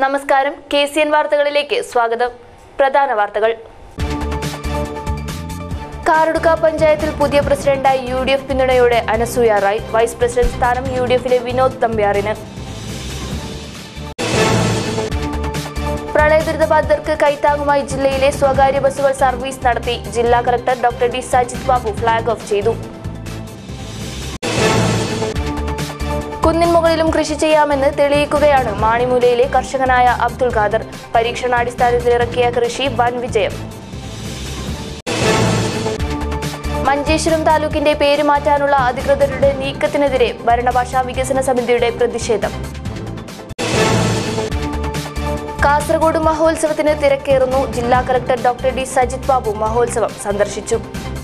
നമസ്കാരം K C N വാർത്തകളിലേക്ക് സ്വാഗതം പ്രധാന വാർത്തകൾ കാറുടുക്ക പഞ്ചായത്തിൽ പുതിയ പ്രസിഡന്റായി യു ഡി എഫ് പിന്തുണയോടെ അനസൂയ റായ് വൈസ് പ്രസിഡന്റ് സ്ഥാനം യു ഡി എഫിലെ വിനോദ് തമ്പ്യാറിന് പ്രളയദുരിതബാധിതർക്ക് കൈത്താങ്ങുമായി ജില്ലയിലെ സ്വകാര്യ ബസ്സുകൾ സർവീസ് നടത്തി ജില്ലാ collector doctor D Sajith Babu flag off ചെയ്തു കുന്നിൻ മുകളിലും കൃഷി ചെയ്യാമെന്ന് തെളിയിക്കുകയാണ് മാണിമൂലയിലെ കർഷകനായ അബ്ദുൾ ഖാദർ പരീക്ഷണാടിസ്ഥാനത്തിൽ ഇറക്കിയ കൃഷി വൻ വിജയം മഞ്ചേശ്വരം താലൂക്കിന്റെ പേര് മാറ്റാനുള്ള അധികൃതരുടെ നീക്കത്തിനെതിരെ ഭരണഭാഷാ വികസന സമിതിയുടെ പ്രതിഷേധം കാസർഗോഡ് മഹോത്സവത്തിന് തിരക്കേറുന്നു ജില്ലാ collector doctor D Sajith Babu മഹോത്സവം സന്ദർശിച്ചു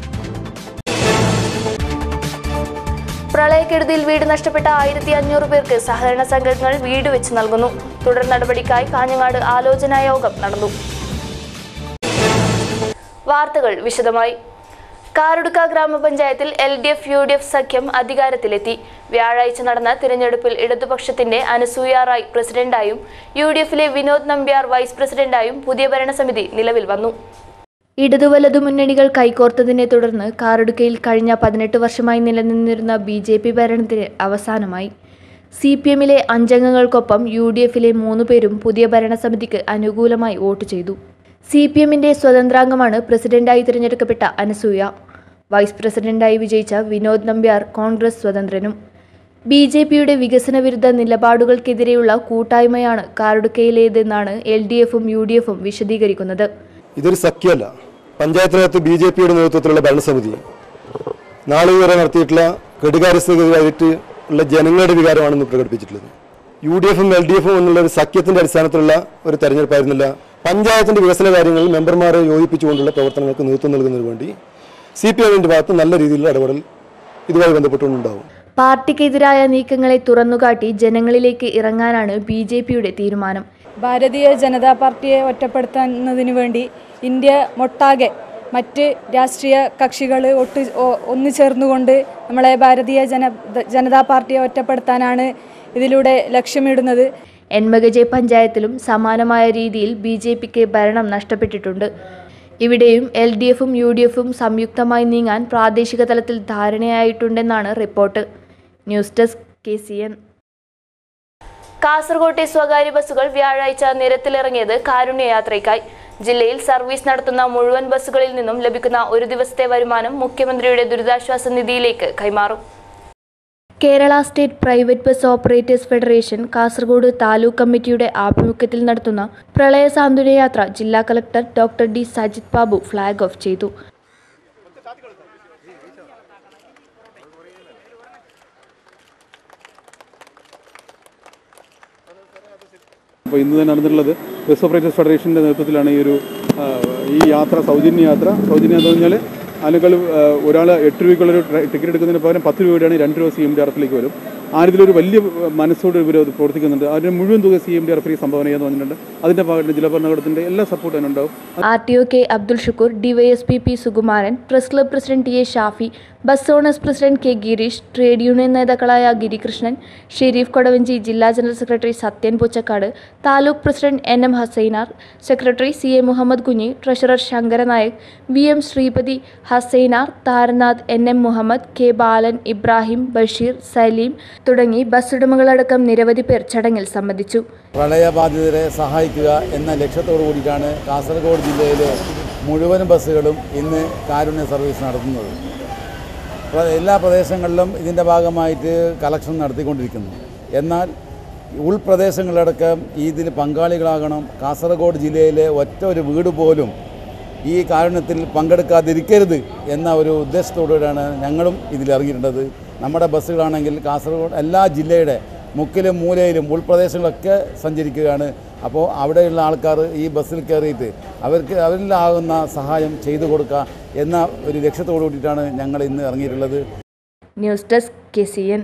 പ്രളയക്കെടുതിയിൽ വീട് നഷ്ടപ്പെട്ട ആയിരത്തി അഞ്ഞൂറ് പേർക്ക് സഹകരണ സംഘങ്ങൾ വീട് വെച്ച് നൽകുന്നു തുടർ നടപടിക്കായി കാഞ്ഞങ്ങാട് ആലോചനാ യോഗം നടന്നു വാർത്തകൾ വിശദമായി കാറുടുക്ക ഗ്രാമപഞ്ചായത്തിൽ L D F U D F സഖ്യം അധികാരത്തിലെത്തി വ്യാഴാഴ്ച നടന്ന തിരഞ്ഞെടുപ്പിൽ ഇടതുപക്ഷത്തിന്റെ അനസൂയ റായ് പ്രസിഡന്റായും യു ഡി എഫിലെ വിനോദ് നമ്പ്യാർ വൈസ് പ്രസിഡന്റായും പുതിയ ഭരണസമിതി നിലവിൽ വന്നു ഇടതുവലതു മുന്നണികൾ കൈകോർത്തതിനെ തുടർന്ന് കാറുടുക്കയിൽ കഴിഞ്ഞ പതിനെട്ട് വർഷമായി നിലനിന്നിരുന്ന ബി ജെ പി ഭരണത്തിന് അവസാനമായി സി പി എമ്മിലെ അഞ്ചംഗങ്ങൾക്കൊപ്പം യു ഡി എഫിലെ മൂന്ന് പേരും പുതിയ ഭരണസമിതിക്ക് അനുകൂലമായി വോട്ട് ചെയ്തു സി പി എമ്മിന്റെ സ്വതന്ത്രാംഗമാണ് പ്രസിഡന്റായി തിരഞ്ഞെടുക്കപ്പെട്ട അനസൂയ വൈസ് പ്രസിഡന്റായി വിജയിച്ച വിനോദ് നമ്പ്യാർ കോൺഗ്രസ് സ്വതന്ത്രനും ബി ജെ പിയുടെ വികസന വിരുദ്ധ നിലപാടുകൾക്കെതിരെയുള്ള കൂട്ടായ്മയാണ് കാറുടുക്കയിലേതെന്നാണ് എൽ ഡി എഫും യു ഡി എഫും വിശദീകരിക്കുന്നത് ഇതൊരു സഖ്യമല്ല പഞ്ചായത്തിനകത്ത് ബി ജെ പിയുടെ നേതൃത്വത്തിലുള്ള ഭരണസമിതി നാളെ വരെ നടത്തിയിട്ടുള്ള ഘടികാരസ്ഥിതിയായിട്ട് ഉള്ള ജനങ്ങളുടെ വികാരമാണ് ഇന്ന് പ്രകടിപ്പിച്ചിട്ടുള്ളത് യു ഡി എഫും എൽ ഡി എഫും എന്നുള്ള ഒരു സഖ്യത്തിന്റെ അടിസ്ഥാനത്തിലുള്ള ഒരു തെരഞ്ഞെടുപ്പായിരുന്നില്ല പഞ്ചായത്തിന്റെ വികസന കാര്യങ്ങളിൽ മെമ്പർമാരെ യോജിപ്പിച്ചുകൊണ്ടുള്ള പ്രവർത്തനങ്ങൾക്ക് നേതൃത്വം നൽകുന്നതിന് വേണ്ടി സി പി എമ്മിന്റെ ഭാഗത്ത് നല്ല രീതിയിലുള്ള ഇടപെടൽ ഇതുമായി ബന്ധപ്പെട്ടുകൊണ്ടുണ്ടാവും പാർട്ടിക്കെതിരായ നീക്കങ്ങളെ തുറന്നുകാട്ടി ജനങ്ങളിലേക്ക് ഇറങ്ങാനാണ് ബി ജെ പിയുടെ തീരുമാനം ഭാരതീയ ജനതാ പാർട്ടിയെ ഒറ്റപ്പെടുത്തുന്നതിനു വേണ്ടി ഇന്ത്യ മൊട്ടാകെ മറ്റ് രാഷ്ട്രീയ കക്ഷികൾ ഒട്ട് ഒ- ഒന്നു ചേർന്നുകൊണ്ട് നമ്മളെ ഭാരതീയ ജന ജനതാ പാർട്ടിയെ ഒറ്റപ്പെടുത്താനാണ് ഇതിലൂടെ ലക്ഷ്യമിടുന്നത് എൻമകജെ പഞ്ചായത്തിലും സമാനമായ രീതിയിൽ ബി ജെ പിക്ക് ഭരണം നഷ്ടപ്പെട്ടിട്ടുണ്ട് ഇവിടെയും എൽ ഡി എഫും യു ഡി എഫും സംയുക്തമായി നീങ്ങാൻ പ്രാദേശിക തലത്തിൽ ധാരണയായിട്ടുണ്ടെന്നാണ് report news desk K C N കാസർകോട്ടെ സ്വകാര്യ ബസ്സുകൾ വ്യാഴാഴ്ച നിരത്തിലിറങ്ങിയത് കാരുണ്യയാത്രയ്ക്കായി ജില്ലയിൽ സർവീസ് നടത്തുന്ന മുഴുവൻ ബസ്സുകളിൽ നിന്നും ലഭിക്കുന്ന ഒരു ദിവസത്തെ വരുമാനം മുഖ്യമന്ത്രിയുടെ ദുരിതാശ്വാസ നിധിയിലേക്ക് കൈമാറും Kerala state private bus operators federation Kasaragod taluk കമ്മിറ്റിയുടെ ആഭിമുഖ്യത്തിൽ നടത്തുന്ന പ്രളയ സാന്ത്വന യാത്ര ജില്ലാ collector doctor D Sajith Babu flag off ചെയ്തു അപ്പോൾ ഇന്ന് തന്നെ നടന്നിട്ടുള്ളത് ബസ് ഓപ്പറേറ്റേഴ്സ് ഫെഡറേഷൻ്റെ നേതൃത്വത്തിലാണ് ഈ ഒരു ആ, ഈ യാത്ര സൗജന്യ യാത്ര സൗജന്യ യാത്ര എന്ന് പറഞ്ഞാൽ ആളുകൾ ഒരാൾ എട്ട് രൂപയ്ക്കുള്ളൊരു ട്ര- ടിക്കറ്റ് എടുക്കുന്നതിന് പകരം പത്ത് രൂപയുടെയാണ് രണ്ട് രൂപ സി എം ഡി ആർ എഫിലേക്ക് വരും ആ രീതിയിലൊരു വലിയ മനസ്സോട് ഇവർ അത് പ്രവർത്തിക്കുന്നുണ്ട് അതിന് മുഴുവൻ തുക C M D R F സംഭാവന ചെയ്യാന്ന് പറഞ്ഞിട്ടുണ്ട് അതിൻ്റെ ഭാഗത്ത് ജില്ലാ ഭരണകൂടത്തിൻ്റെ എല്ലാ സപ്പോർട്ടും അതിനുണ്ടാവും R T O K Abdul Shukoor DYSP P Sukumaran press club president T A Shafi bus owners president K Girish trade union നേതാക്കളായ ഗിരികൃഷ്ണൻ ഷെരീഫ് കൊടവഞ്ചി ജില്ലാ general secretary Sathyan Poochakkad taluk president N M Hasainar secretary C A Muhammad Kunhi treasurer Shankaranayak V M Sreepathi Hasainar Tharanath N M Muhammad K Balan Ibrahim Basheer Saleem തുടങ്ങി bus ഉടമകളടക്കം നിരവധി പേർ ചടങ്ങിൽ സംബന്ധിച്ചു പ്രളയബാധിതരെ സഹായിക്കുക എന്ന ലക്ഷ്യത്തോടു കൂടിയിട്ടാണ് കാസർഗോഡ് ജില്ലയിലെ മുഴുവൻ ബസ്സുകളും ഇന്ന് കാരുണ്യ സർവീസ് നടത്തുന്നത് പ്ര- എല്ലാ പ്രദേശങ്ങളിലും ഇതിൻ്റെ ഭാഗമായിട്ട് കളക്ഷൻ നടത്തിക്കൊണ്ടിരിക്കുന്നു എന്നാൽ ഉൾപ്രദേശങ്ങളിലടക്കം ഇതിൽ പങ്കാളികളാകണം കാസർഗോഡ് ജില്ലയിലെ ഒറ്റ ഒരു വീട് പോലും ഈ കാരുണ്യത്തിൽ പങ്കെടുക്കാതിരിക്കരുത് എന്ന ഒരു ഉദ്ദേശത്തോടുകൂടിയാണ് ഞങ്ങളും ഇതിലിറങ്ങിയിട്ടുള്ളത് നമ്മുടെ ബസ്സുകളാണെങ്കിൽ കാസർഗോഡ് എല്ലാ ജില്ലയുടെ മുക്കിലും മൂലയിലും ഉൾപ്രദേശങ്ങളൊക്കെ സഞ്ചരിക്കുകയാണ് അപ്പോൾ അവിടെയുള്ള ആൾക്കാർ ഈ ബസ്സിൽ കയറിയിട്ട് അവർക്ക് അവരിലാകുന്ന സഹായം ചെയ്തു കൊടുക്കുക എന്ന ഒരു ലക്ഷ്യത്തോടു കൂടിയിട്ടാണ് ഞങ്ങൾ ഇന്ന് ഇറങ്ങിയിട്ടുള്ളത് news desk K C N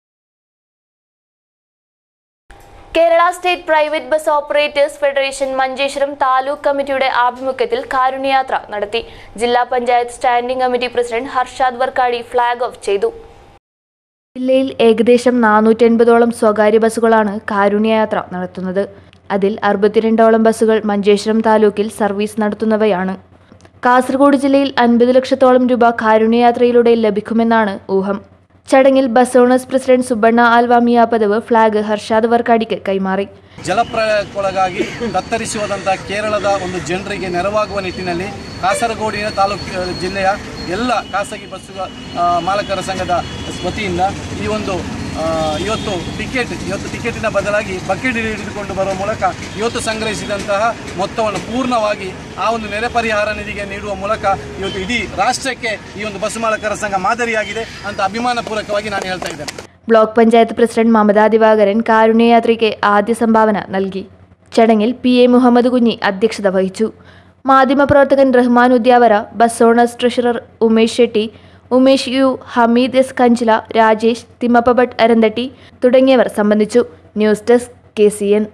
Kerala state private bus operators federation Manjeshwaram taluk കമ്മിറ്റിയുടെ ആഭിമുഖ്യത്തിൽ കാരുണ്യയാത്ര നടത്തി ജില്ലാ panchayat standing committee president Harshad Vorkady flag off ചെയ്തു ജില്ലയിൽ ഏകദേശം നാനൂറ്റി അൻപതോളം സ്വകാര്യ ബസ്സുകളാണ് കാരുണ്യയാത്ര നടത്തുന്നത് അതിൽ അറുപത്തിരണ്ടോളം ബസ്സുകൾ മഞ്ചേശ്വരം താലൂക്കിൽ സർവീസ് നടത്തുന്നവയാണ് കാസർഗോഡ് ജില്ലയിൽ അൻപത് ലക്ഷത്തോളം രൂപ കാരുണ്യയാത്രയിലൂടെ ലഭിക്കുമെന്നാണ് ഊഹം ചടങ്ങിൽ bus owners president Subbanna Alvamiya Padavu flag Harshad വർക്കാടിക്ക് കൈമാറി ಜಲಪ್ರಳಯಕ್ಕೊಳಗಾಗಿ ತತ್ತರಿಸಿ ಹೋದಂಥ ಕೇರಳದ ಒಂದು ಜನರಿಗೆ ನೆರವಾಗುವ ನಿಟ್ಟಿನಲ್ಲಿ ಕಾಸರಗೋಡಿನ ತಾಲೂಕು ಜಿಲ್ಲೆಯ ಎಲ್ಲ ಖಾಸಗಿ ಬಸ್ಸು ಆ, ಮಾಲಕರ ಸಂಘದ ವತಿಯಿಂದ ಈ ಒಂದು ಆ, ಇವತ್ತು ಟಿಕೆಟ್ ಇವತ್ತು ಟಿಕೆಟಿನ ಬದಲಾಗಿ ಬಕೆಟ್ ಹಿಡಿದುಕೊಂಡು ಬರುವ ಮೂಲಕ ಇವತ್ತು ಸಂಗ್ರಹಿಸಿದಂತಹ ಮೊತ್ತವನ್ನು ಪೂರ್ಣವಾಗಿ ಆ ಒಂದು ನೆರೆ ಪರಿಹಾರ ನಿಧಿಗೆ ನೀಡುವ ಮೂಲಕ ಇವತ್ತು ಇಡೀ ರಾಷ್ಟ್ರಕ್ಕೆ ಈ ಒಂದು ಬಸ್ ಮಾಲಕರ ಸಂಘ ಮಾದರಿಯಾಗಿದೆ ಅಂತ ಅಭಿಮಾನಪೂರ್ವಕವಾಗಿ ನಾನು ಹೇಳ್ತಾ ಇದ್ದೇನೆ ബ്ലോക്ക് പഞ്ചായത്ത് പ്രസിഡന്റ് മമതാ ദിവാകരൻ കാരുണ്യയാത്രയ്ക്ക് ആദ്യ സംഭാവന നൽകി ചടങ്ങിൽ പി എ മുഹമ്മദ് കുഞ്ഞി അധ്യക്ഷത വഹിച്ചു മാധ്യമപ്രവർത്തകൻ Rahman Udyavara bus owners treasurer Umesh Shetty Umesh U Hameed S Kanchila Rajesh Thimmappa Bhat Arantatti തുടങ്ങിയവർ സംബന്ധിച്ചു news desk K C N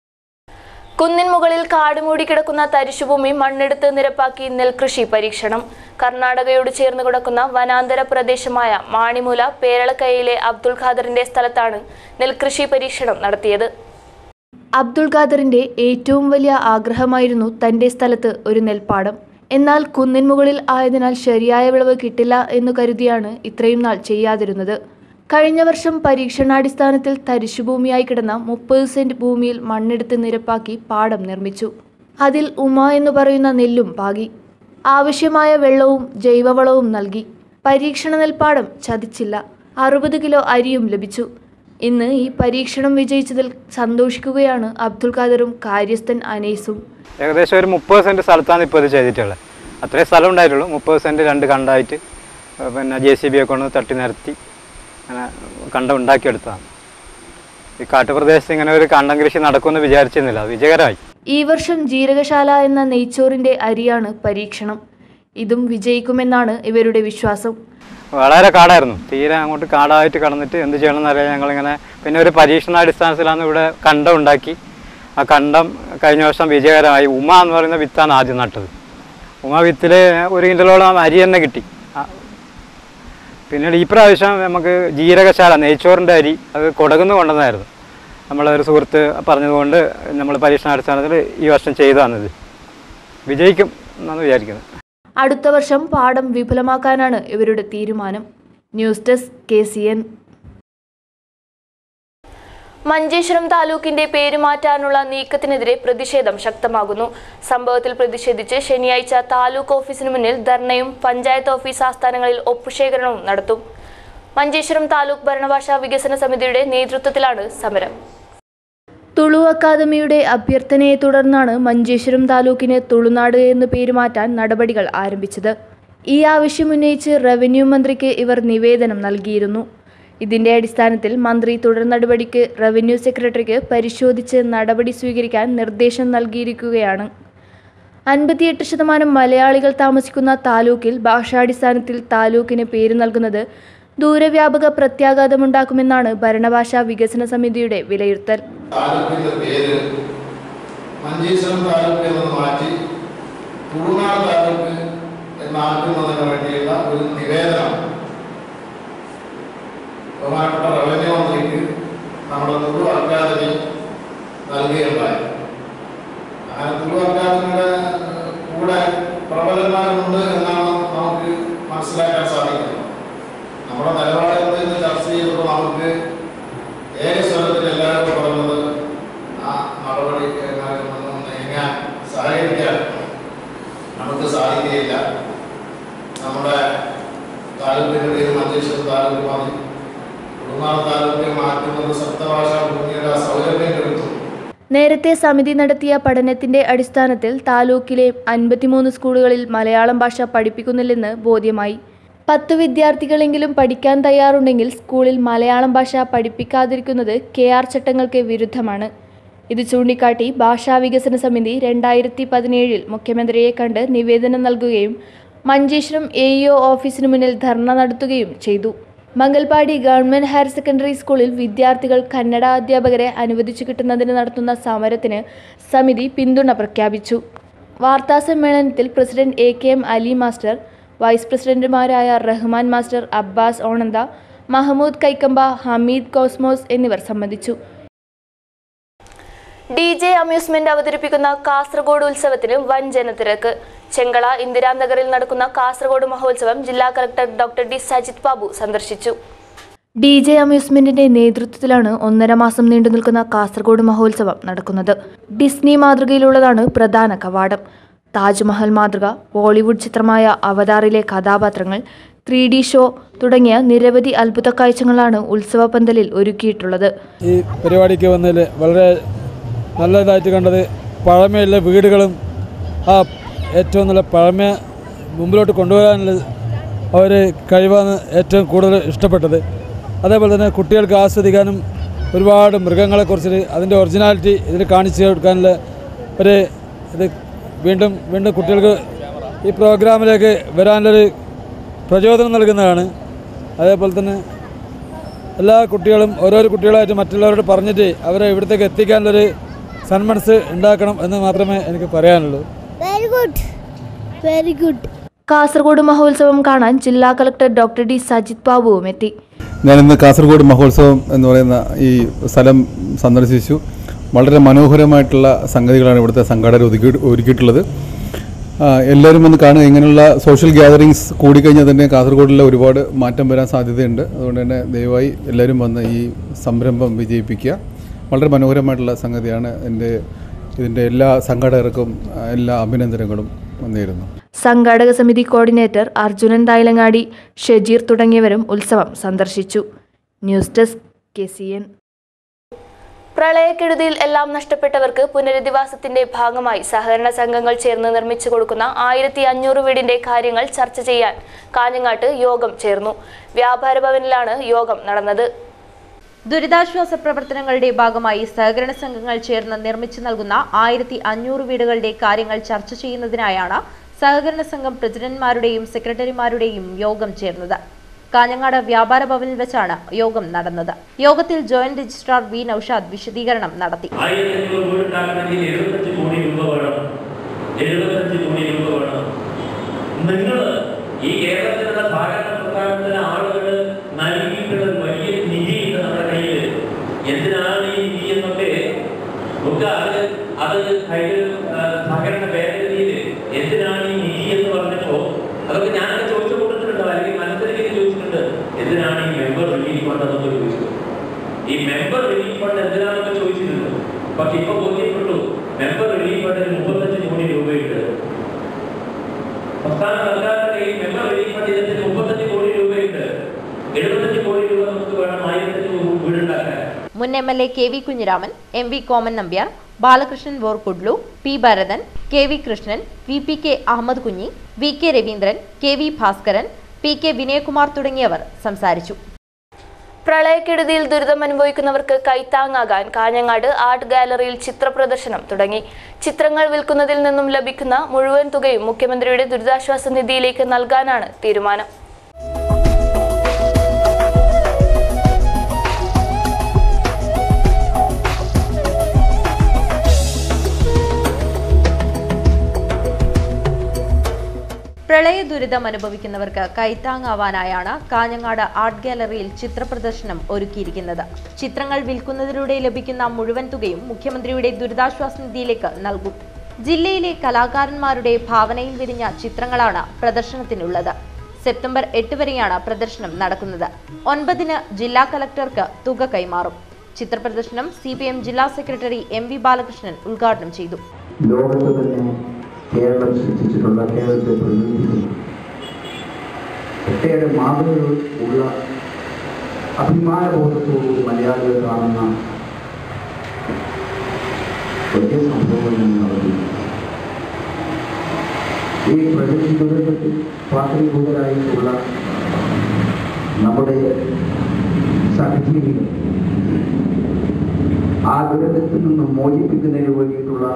കുന്നിൻ മുകളിൽ കാടുമൂടി കിടക്കുന്ന തരിശുഭൂമി മണ്ണെടുത്ത് നിരപ്പാക്കി നെൽകൃഷി പരീക്ഷണം കർണാടകയോട് ചേർന്ന് കിടക്കുന്ന വനാന്തര പ്രദേശമായ മാണിമൂല പേരളക്കയയിലെ അബ്ദുൾ ഖാദറിന്റെ സ്ഥലത്താണ് നെൽകൃഷി പരീക്ഷണം നടത്തിയത് അബ്ദുൾ ഖാദറിന്റെ ഏറ്റവും വലിയ ആഗ്രഹമായിരുന്നു തന്റെ സ്ഥലത്ത് ഒരു നെൽപ്പാടം എന്നാൽ കുന്നിൻ മുകളിൽ ആയതിനാൽ ശരിയായ വിളവ് കിട്ടില്ല എന്നു കരുതിയാണ് ഇത്രയും നാൾ ചെയ്യാതിരുന്നത് കഴിഞ്ഞ വർഷം പരീക്ഷണാടിസ്ഥാനത്തിൽ തരിശുഭൂമിയായി കിടന്ന മുപ്പത് സെന്റ് ഭൂമിയിൽ മണ്ണെടുത്ത് നിരപ്പാക്കി പാടം നിർമ്മിച്ചു അതിൽ ഉമ എന്ന് പറയുന്ന നെല്ലും പാകി ആവശ്യമായ വെള്ളവും ജൈവവളവും നൽകി പരീക്ഷണ നെൽപ്പാടം ചതിച്ചില്ല അറുപത് കിലോ അരിയും ലഭിച്ചു ഇന്ന് ഈ പരീക്ഷണം വിജയിച്ചതിൽ സന്തോഷിക്കുകയാണ് അബ്ദുൽ ഖാദറും കാര്യസ്ഥൻ അനീസും ഏകദേശം ഒരു മുപ്പത് സെൻറ്റ് സ്ഥലത്താണ് ഇപ്പോൾ ഇത് ചെയ്തിട്ടുള്ളത് അത്രയും സ്ഥലം ഉണ്ടായിട്ടുള്ളൂ മുപ്പത് സെൻറ്റ് രണ്ട് കണ്ടായിട്ട് ഏഹ് പിന്നെ ജെ സി ബി ഒക്കെ കൊണ്ട് തട്ടി നിരത്തി അങ്ങനെ കണ്ടം ഉണ്ടാക്കിയെടുത്തതാണ് ഈ കാട്ടുപ്രദേശത്ത് ഇങ്ങനെ ഒരു കണ്ടം കൃഷി നടക്കുമെന്ന് വിചാരിച്ചിരുന്നില്ല അത് വിജയകരമായി ഈ വർഷം ജീരകശാല എന്ന നെയ്ച്ചോറിന്റെ അരിയാണ് പരീക്ഷണം ഇതും വിജയിക്കുമെന്നാണ് ഇവരുടെ വിശ്വാസം വളരെ കാടായിരുന്നു തീരെ അങ്ങോട്ട് കാടായിട്ട് കടന്നിട്ട് എന്ത് ചെയ്യണമെന്ന് അറിയാൻ ഞങ്ങളിങ്ങനെ പിന്നെ ഒരു പരീക്ഷണാടിസ്ഥാനത്തിലാണ് ഇവിടെ കണ്ടം ഉണ്ടാക്കി ആ കണ്ടം കഴിഞ്ഞ വർഷം വിജയകരമായി ഉമ എന്ന് പറയുന്ന വിത്താണ് ആദ്യം നട്ടത് ഉമ വിത്തിൽ ഒരു കിൻഡലോളം അരി തന്നെ കിട്ടി ആ, പിന്നീട് ഈ പ്രാവശ്യം നമുക്ക് ജീരകശാല നെയ്ച്ചോറിൻ്റെ അരി അത് കൊടകുന്ന് കൊണ്ടുവന്നായിരുന്നു നമ്മളൊരു സുഹൃത്ത് പറഞ്ഞതുകൊണ്ട് നമ്മൾ പരീക്ഷണാടിസ്ഥാനത്തിൽ ഈ വർഷം ചെയ്തതാണിത് വിജയിക്കും എന്നാണ് വിചാരിക്കുന്നത് അടുത്ത വർഷം പാഠം വിപുലമാക്കാനാണ് ഇവരുടെ തീരുമാനം news desk K C N Manjeshwaram താലൂക്കിന്റെ പേര് മാറ്റാനുള്ള നീക്കത്തിനെതിരെ പ്രതിഷേധം ശക്തമാകുന്നു സംഭവത്തിൽ പ്രതിഷേധിച്ച് ശനിയാഴ്ച താലൂക്ക് ഓഫീസിന് മുന്നിൽ ധർണയും പഞ്ചായത്ത് ഓഫീസ് ആസ്ഥാനങ്ങളിൽ ഒപ്പുശേഖരണവും നടത്തും മഞ്ചേശ്വരം താലൂക്ക് ഭരണഭാഷാ വികസന സമിതിയുടെ നേതൃത്വത്തിലാണ് സമരം തുളു അക്കാദമിയുടെ അഭ്യർത്ഥനയെ തുടർന്നാണ് മഞ്ചേശ്വരം താലൂക്കിന് തുളുനാട് എന്ന് പേര് മാറ്റാൻ നടപടികൾ ആരംഭിച്ചത് ഈ ആവശ്യം ഉന്നയിച്ച് റവന്യൂ മന്ത്രിക്ക് ഇവർ നിവേദനം നൽകിയിരുന്നു ഇതിന്റെ അടിസ്ഥാനത്തിൽ മന്ത്രി തുടർ നടപടിക്ക് റവന്യൂ സെക്രട്ടറിക്ക് പരിശോധിച്ച് നടപടി സ്വീകരിക്കാൻ നിർദ്ദേശം നൽകിയിരിക്കുകയാണ് അൻപത്തിയെട്ട് ശതമാനം മലയാളികൾ താമസിക്കുന്ന താലൂക്കിൽ ഭാഷാടിസ്ഥാനത്തിൽ താലൂക്കിന് പേര് നൽകുന്നത് ദൂരവ്യാപക പ്രത്യാഘാതമുണ്ടാക്കുമെന്നാണ് ഭരണഭാഷാ വികസന സമിതിയുടെ വിലയിരുത്തൽ താലൂക്കിന്റെ പേര് മഞ്ചേശ്വരം താലൂക്ക് എന്ന് മാറ്റി തുളുനാട് താലൂക്ക് എന്നാക്കുന്നതിന് വേണ്ടിയുള്ള ഒരു നിവേദനം ബഹുമാനപ്പെട്ട റവന്യൂ മന്ത്രിക്ക് നമ്മുടെ തുളു അക്കാദമി നൽകുകയുണ്ടായി അങ്ങനെ തുളു അക്കാദമിയുടെ ഏഹ്, കൂടെ പ്രബലന്മാരുണ്ട് എന്നാണ് നമുക്ക് മനസ്സിലാക്കാൻ സാധിക്കുന്നത് നമ്മുടെ നിലപാട് എന്തെന്ന് ചർച്ച ചെയ്തപ്പോൾ നമുക്ക് ഏകസ്വരത്തിൽ എല്ലാവരും പറഞ്ഞത് ആ നടപടി ഒന്ന് നീങ്ങാൻ സഹകരിക്കാൻ നമുക്ക് സാധിക്കുകയില്ല നമ്മുടെ താലൂക്കിൻ്റെ പേര് മഞ്ചേശ്വരം താലൂക്ക് മതി കുടുംബാർ താലൂക്ക് മാറ്റുന്നത് സപ്തഭാഷാ ഭൂമിയുടെ സൗലഭ്യം കെടുത്തു നേരത്തെ സമിതി നടത്തിയ പഠനത്തിന്റെ അടിസ്ഥാനത്തിൽ താലൂക്കിലെ അൻപത്തിമൂന്ന് സ്കൂളുകളിൽ മലയാളം ഭാഷ പഠിപ്പിക്കുന്നില്ലെന്ന് ബോധ്യമായി പത്ത് വിദ്യാർത്ഥികളെങ്കിലും പഠിക്കാൻ തയ്യാറുണ്ടെങ്കിൽ സ്കൂളിൽ മലയാളം ഭാഷ പഠിപ്പിക്കാതിരിക്കുന്നത് കെ ആർ ചട്ടങ്ങൾക്ക് വിരുദ്ധമാണ് ഇത് ചൂണ്ടിക്കാട്ടി ഭാഷാ വികസന സമിതി രണ്ടായിരത്തി പതിനേഴിൽ മുഖ്യമന്ത്രിയെ കണ്ട് നിവേദനം നൽകുകയും മഞ്ചേശ്വരം എ ഇഒ ഓഫീസിന് മുന്നിൽ ധർണ നടത്തുകയും ചെയ്തു മംഗൽപാടി ഗവൺമെന്റ് ഹയർ സെക്കൻഡറി സ്കൂളിൽ വിദ്യാർത്ഥികൾ കന്നഡ അധ്യാപകരെ അനുവദിച്ചു കിട്ടുന്നതിന് നടത്തുന്ന സമരത്തിന് സമിതി പിന്തുണ പ്രഖ്യാപിച്ചു വാർത്താസമ്മേളനത്തിൽ president A K M Ali master vice പ്രസിഡന്റുമാരായ റഹ്മാൻ മാസ്റ്റർ അബ്ബാസ് ഓണന്ത മഹമ്മൂദ് കൈക്കമ്പ ഹമീദ് കോസ്മോസ് എന്നിവർ സംബന്ധിച്ചു ഡി ജെ അമ്യൂസ്മെന്റ് അവതരിപ്പിക്കുന്ന കാസർഗോഡ് ഉത്സവത്തിന് വൻ ജനത്തിരക്ക് ചെങ്കള ഇന്ദിരാനഗറിൽ നടക്കുന്ന കാസർഗോഡ് മഹോത്സവം ജില്ലാ collector doctor D Sajith Babu സന്ദർശിച്ചു ഡി ജെ അമ്യൂസ്മെന്റിന്റെ നേതൃത്വത്തിലാണ് ഒന്നര മാസം നീണ്ടു നിൽക്കുന്ന കാസർഗോഡ് മഹോത്സവം നടക്കുന്നത് ഡിസ്നി മാതൃകയിലുള്ളതാണ് പ്രധാന കവാടം താജ്മഹൽ മാതൃക ബോളിവുഡ് ചിത്രമായ അവതാറിലെ കഥാപാത്രങ്ങൾ ത്രീ ഡി ഷോ തുടങ്ങിയ നിരവധി അത്ഭുത കാഴ്ചകളാണ് ഉത്സവ പന്തലിൽ ഒരുക്കിയിട്ടുള്ളത് ഈ പരിപാടിക്ക് വന്നതിൽ വളരെ നല്ലതായിട്ട് കണ്ടത് പഴമയുള്ള വീടുകളും ആ ഏറ്റവും നല്ല പഴമ മുമ്പിലോട്ട് കൊണ്ടുവരാനുള്ള അവർ കഴിവാണ് ഏറ്റവും കൂടുതൽ ഇഷ്ടപ്പെട്ടത് അതേപോലെ തന്നെ കുട്ടികൾക്ക് ആസ്വദിക്കാനും ഒരുപാട് മൃഗങ്ങളെക്കുറിച്ച് അതിൻ്റെ ഒറിജിനാലിറ്റി ഇതിൽ കാണിച്ചു കൊടുക്കാനുള്ള ഒരു ഇത് വീണ്ടും വീണ്ടും കുട്ടികൾക്ക് ഈ പ്രോഗ്രാമിലേക്ക് വരാനുള്ളൊരു പ്രചോദനം നൽകുന്നതാണ് അതേപോലെ തന്നെ എല്ലാ കുട്ടികളും ഓരോരോ കുട്ടികളായിട്ട് മറ്റുള്ളവരോട് പറഞ്ഞിട്ട് അവരെ ഇവിടത്തേക്ക് എത്തിക്കാനുള്ളൊരു സന്മനസ് ഉണ്ടാക്കണം എന്ന് മാത്രമേ എനിക്ക് പറയാനുള്ളൂ very good very good Kasaragod മഹോത്സവം കാണാൻ ജില്ലാ കളക്ടർ ഡോക്ടർ ഡി സജിത് ബാബുവും എത്തി ഞാനിന്ന് കാസർഗോഡ് മഹോത്സവം എന്ന് പറയുന്ന ഈ സ്ഥലം സന്ദർശിച്ചു വളരെ മനോഹരമായിട്ടുള്ള സംഗതികളാണ് ഇവിടുത്തെ സംഘാടകർ ഒരുക്കി ഒരുക്കിയിട്ടുള്ളത് ആ, എല്ലാവരും ഒന്ന് കാണുക ഇങ്ങനെയുള്ള സോഷ്യൽ ഗ്യാതറിങ്സ് കൂടിക്കഴിഞ്ഞാൽ തന്നെ കാസർഗോഡിലെ ഒരുപാട് മാറ്റം വരാൻ സാധ്യതയുണ്ട് അതുകൊണ്ട് തന്നെ ദയവായി എല്ലാവരും വന്ന് ഈ സംരംഭം വിജയിപ്പിക്കുക വളരെ മനോഹരമായിട്ടുള്ള സംഗതിയാണ് എൻ്റെ ഇതിൻ്റെ എല്ലാ സംഘാടകർക്കും ആ, എല്ലാ അഭിനന്ദനങ്ങളും നേരുന്നു സംഘാടക സമിതി കോർഡിനേറ്റർ അർജുനൻ തായലങ്ങാടി ഷജീർ തുടങ്ങിയവരും ഉത്സവം സന്ദർശിച്ചു news desk K C N പ്രളയക്കെടുതിയിൽ എല്ലാം നഷ്ടപ്പെട്ടവർക്ക് പുനരധിവാസത്തിന്റെ ഭാഗമായി സഹകരണ സംഘങ്ങൾ ചേർന്ന് നിർമ്മിച്ചു കൊടുക്കുന്ന ആയിരത്തി അഞ്ഞൂറ് വീടിന്റെ കാര്യങ്ങൾ ചർച്ച ചെയ്യാൻ കാഞ്ഞങ്ങാട്ട് യോഗം ചേർന്നു വ്യാപാര ഭവനിലാണ് യോഗം നടന്നത് ദുരിതാശ്വാസ പ്രവർത്തനങ്ങളുടെ ഭാഗമായി സഹകരണ സംഘങ്ങൾ ചേർന്ന് നിർമ്മിച്ചു നൽകുന്ന ആയിരത്തി അഞ്ഞൂറ് വീടുകളുടെ കാര്യങ്ങൾ ചർച്ച ചെയ്യുന്നതിനായാണ് സഹകരണ സംഘം പ്രസിഡന്റ്മാരുടെയും സെക്രട്ടറിമാരുടെയും യോഗം ചേർന്നത് കാഞ്ഞങ്ങാട് വ്യാപാര ഭവനിൽ വെച്ചാണ് യോഗം നടന്നത് യോഗത്തിൽ ജോയിന്റ് രജിസ്ട്രാർ വി നൌഷാദ് വിശദീകരണം നടത്തി ആയിരത്തി അഞ്ഞൂറ് വീട് ഉണ്ടാക്കണമെങ്കിൽ എഴുപത്തഞ്ച് കോടി രൂപ വേണം എഴുപത്തഞ്ച് കോടി രൂപ വേണം നിങ്ങൾ ഈ കേരളത്തിലുള്ള ഭാരത പ്രസ്ഥാനത്തിലെ ആളുകൾ നൽകിയിട്ടുള്ള വലിയ നിധിയുണ്ട് നമ്മുടെ കയ്യിൽ എന്തിനാണ് ഈ നിധി എന്നൊക്കെ നമുക്ക് അത് അത് കയ്യിൽ ആ, സഹകരണ ഭേദഗതിയിൽ എന്തിനാണ് ഈ നിധി എന്ന് പറഞ്ഞപ്പോ അതൊക്കെ ഞാനൊക്കെ ചോദിച്ചു കൊടുത്തിട്ടുണ്ട് അല്ലെങ്കിൽ മനസ്സിലേക്ക് ചോദിച്ചിട്ടുണ്ട് എന്തിനാണ് ഈ മെമ്പർ റിലീഫ് ഫണ്ട് എന്നൊക്കെ ചോദിച്ചത് ഈ മെമ്പർ റിലീഫ് ഫണ്ട് എന്തിനാണെന്ന് ചോദിച്ചിരുന്നു പക്ഷെ ഇപ്പൊ ബോധ്യപ്പെട്ടു മെമ്പർ റിലീഫ് ഫണ്ടിന് മുപ്പത്തഞ്ച് കോടി രൂപയുണ്ട് സംസ്ഥാന സർക്കാരിന്റെ കയ്യിൽ മെമ്പർ റിലീഫ് ഫണ്ട് ഇനത്തിന് മുപ്പത്തഞ്ച് കോടി രൂപയുണ്ട് എഴുപത്തഞ്ച് കോടി രൂപ നമുക്ക് വേണം ആയിരത്തി വീടുണ്ടാക്കാൻ മുൻ M L A K V Kunhiraman M V Koman Nambiar Balakrishnan Vorkudlu P Bharathan K V Krishnan V P K Ahmed Kunhi V K Raveendran K V Bhaskaran P K Vinayakumar തുടങ്ങിയവർ സംസാരിച്ചു പ്രളയക്കെടുതിയിൽ ദുരിതം അനുഭവിക്കുന്നവർക്ക് കൈത്താങ്ങാകാൻ കാഞ്ഞങ്ങാട് ആർട്ട് ഗാലറിയിൽ ചിത്ര പ്രദർശനം തുടങ്ങി ചിത്രങ്ങൾ വിൽക്കുന്നതിൽ നിന്നും ലഭിക്കുന്ന മുഴുവൻ തുകയും മുഖ്യമന്ത്രിയുടെ ദുരിതാശ്വാസ നിധിയിലേക്ക് നൽകാനാണ് തീരുമാനം പ്രളയ ദുരിതം അനുഭവിക്കുന്നവർക്ക് കൈത്താങ്ങാവാനായാണ് കാഞ്ഞങ്ങാട് ആർട്ട് ഗാലറിയിൽ ചിത്രപ്രദർശനം ഒരുക്കിയിരിക്കുന്നത് ചിത്രങ്ങൾ വിൽക്കുന്നതിലൂടെ ലഭിക്കുന്ന മുഴുവൻ തുകയും മുഖ്യമന്ത്രിയുടെ ദുരിതാശ്വാസ നിധിയിലേക്ക് നൽകും ജില്ലയിലെ കലാകാരന്മാരുടെ ഭാവനയിൽ വിരിഞ്ഞ ചിത്രങ്ങളാണ് പ്രദർശനത്തിനുള്ളത് സെപ്റ്റംബർ എട്ട് വരെയാണ് പ്രദർശനം നടക്കുന്നത് ഒൻപതിന് ജില്ലാ കലക്ടർക്ക് തുക കൈമാറും ചിത്രപ്രദർശനം സി ജില്ലാ സെക്രട്ടറി എം വി ബാലകൃഷ്ണൻ ഉദ്ഘാടനം ചെയ്തു ലോകത്ത് തന്നെ കേരളം സൃഷ്ടിച്ചിട്ടുള്ള കേരളത്തെ പ്രതിനിധിക്കുന്നു ഒട്ടേറെ മാതൃകകൾ ഉള്ള അഭിമാനബോധത്തോടുകൂടി മലയാളികൾ കാണുന്ന വലിയ സംഭവങ്ങൾ നമ്മൾ നടത്തിയിട്ടുണ്ട് ഈ പ്രകൃതി ദുരന്തത്തിൽ പാത്രീഭൂതരായിട്ടുള്ള നമ്മുടെ സഹജീവികൾ ആ ദുരന്തത്തിൽ നിന്നും മോചിപ്പിക്കുന്നതിന് വേണ്ടിയിട്ടുള്ള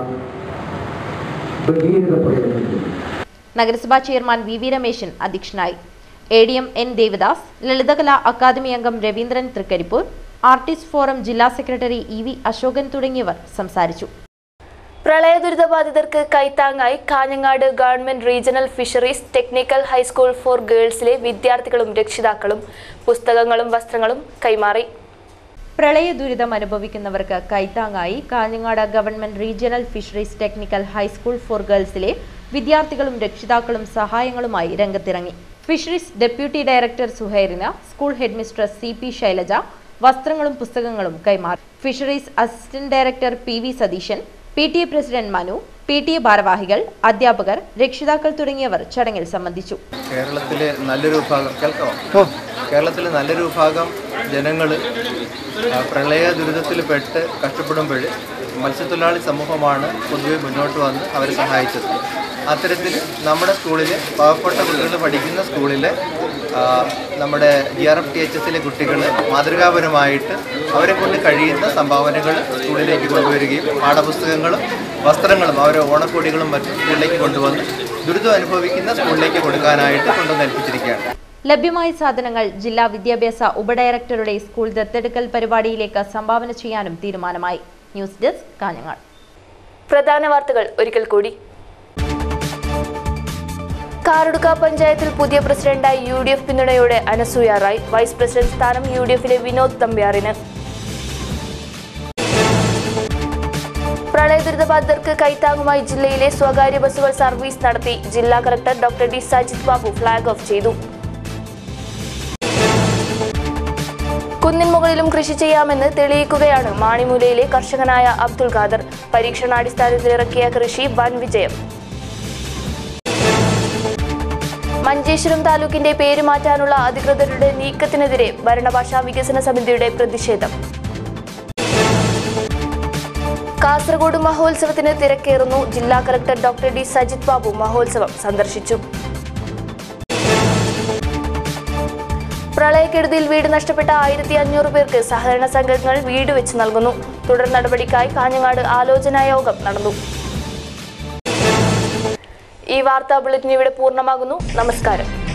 ഭഗീരഥ പ്രയത്നത്തിൽ നഗരസഭാ ചെയർമാൻ വി വി രമേശൻ അധ്യക്ഷനായി A D M N Devadas Lalithakala academy അംഗം രവീന്ദ്രൻ തൃക്കരിപ്പൂർ ആർട്ടിസ്റ്റ് ഫോറം ജില്ലാ സെക്രട്ടറി ഇ വി അശോകൻ തുടങ്ങിയവർ സംസാരിച്ചു പ്രളയ ദുരിതബാധിതർക്ക് കൈത്താങ്ങായി Kanhangad government regional fisheries technical high school for ഗേൾസിലെ വിദ്യാർത്ഥികളും രക്ഷിതാക്കളും പുസ്തകങ്ങളും വസ്ത്രങ്ങളും കൈമാറി പ്രളയ ദുരിതം അനുഭവിക്കുന്നവർക്ക് കൈത്താങ്ങായി Kanhangad government regional fisheries technical high school for ഗേൾസിലെ വിദ്യാർത്ഥികളും രക്ഷിതാക്കളും സഹായങ്ങളുമായി രംഗത്തിറങ്ങി ഫിഷറീസ് ഡെപ്യൂട്ടി ഡയറക്ടർ സുഹൈറിന് school headmistress C P Shailaja വസ്ത്രങ്ങളും പുസ്തകങ്ങളും കൈമാറി fisheries assistant director P V Satheesan P T A president Manu P T A ഭാരവാഹികൾ അധ്യാപകർ രക്ഷിതാക്കൾ തുടങ്ങിയവർ ചടങ്ങിൽ സംബന്ധിച്ചു കേരളത്തിലെ നല്ലൊരു വിഭാഗം കേൾക്കാമോ കേരളത്തിലെ നല്ലൊരു വിഭാഗം ജനങ്ങൾ പ്രളയ ദുരിതത്തിൽപ്പെട്ട് കഷ്ടപ്പെടുമ്പോൾ മത്സ്യത്തൊഴിലാളി സമൂഹമാണ് പൊതുവെ മുന്നോട്ട് വന്ന് അവരെ സഹായിച്ചത് അത്തരത്തിൽ നമ്മുടെ സ്കൂളിൽ പാവപ്പെട്ട കുട്ടികൾ പഠിക്കുന്ന സ്കൂളിൽ നമ്മുടെ G R F T H എസിലെ കുട്ടികൾ മാതൃകാപരമായിട്ട് അവരെ കൊണ്ട് കഴിയുന്ന സംഭാവനകൾ സ്കൂളിലേക്ക് കൊണ്ടുവരികയും പാഠപുസ്തകങ്ങളും വസ്ത്രങ്ങളും അവരെ ഓണക്കോടികളും മറ്റും സ്കൂളിലേക്ക് കൊണ്ടുവന്ന് ദുരിതം അനുഭവിക്കുന്ന സ്കൂളിലേക്ക് കൊടുക്കാനായിട്ട് കൊണ്ടുവന്ന് ഏൽപ്പിച്ചിരിക്കുകയാണ് ലഭ്യമായ സാധനങ്ങൾ ജില്ലാ വിദ്യാഭ്യാസ ഉപഡയറക്ടറുടെ സ്കൂൾ ദത്തെടുക്കൽ പരിപാടിയിലേക്ക് സംഭാവന ചെയ്യാനും തീരുമാനമായി ന്യൂസ് ഡെസ്ക് കാഞ്ഞങ്ങാട് പ്രധാന വാർത്തകൾ ഒരിക്കൽ കൂടി കാറുടുക്ക പഞ്ചായത്തിൽ പുതിയ പ്രസിഡന്റായി യു ഡി എഫ് പിന്തുണയോടെ അനസൂയ റായ് വൈസ് പ്രസിഡന്റ് സ്ഥാനം യു ഡി എഫിലെ വിനോദ് തമ്പ്യാറിന് പ്രളയദുരിതബാധിതർക്ക് കൈത്താങ്ങുമായി ജില്ലയിലെ സ്വകാര്യ ബസ്സുകൾ സർവീസ് നടത്തി ജില്ലാ collector doctor D Sajith Babu flag off ചെയ്തു കുന്നിൻ മുകളിലും കൃഷി ചെയ്യാമെന്ന് തെളിയിക്കുകയാണ് മാണിമൂലയിലെ കർഷകനായ അബ്ദുൾ ഖാദർ പരീക്ഷണാടിസ്ഥാനത്തിൽ ഇറക്കിയ കൃഷി വൻ വിജയം മഞ്ചേശ്വരം താലൂക്കിന്റെ പേര് മാറ്റാനുള്ള അധികൃതരുടെ നീക്കത്തിനെതിരെ ഭരണഭാഷാ വികസന സമിതിയുടെ പ്രതിഷേധം കാസർഗോഡ് മഹോത്സവത്തിന് തിരക്കേറുന്നു ജില്ലാ collector doctor D Sajith Babu മഹോത്സവം സന്ദർശിച്ചു പ്രളയക്കെടുതിയിൽ വീട് നഷ്ടപ്പെട്ട ആയിരത്തി അഞ്ഞൂറ് പേർക്ക് സഹകരണ സംഘങ്ങൾ വീട് വെച്ച് നൽകുന്നു തുടർ നടപടിക്കായി കാഞ്ഞങ്ങാട് ആലോചനാ യോഗം നടന്നു ഈ വാർത്താ ബുള്ളറ്റിൻ ഇവിടെ പൂർണ്ണമാകുന്നു നമസ്കാരം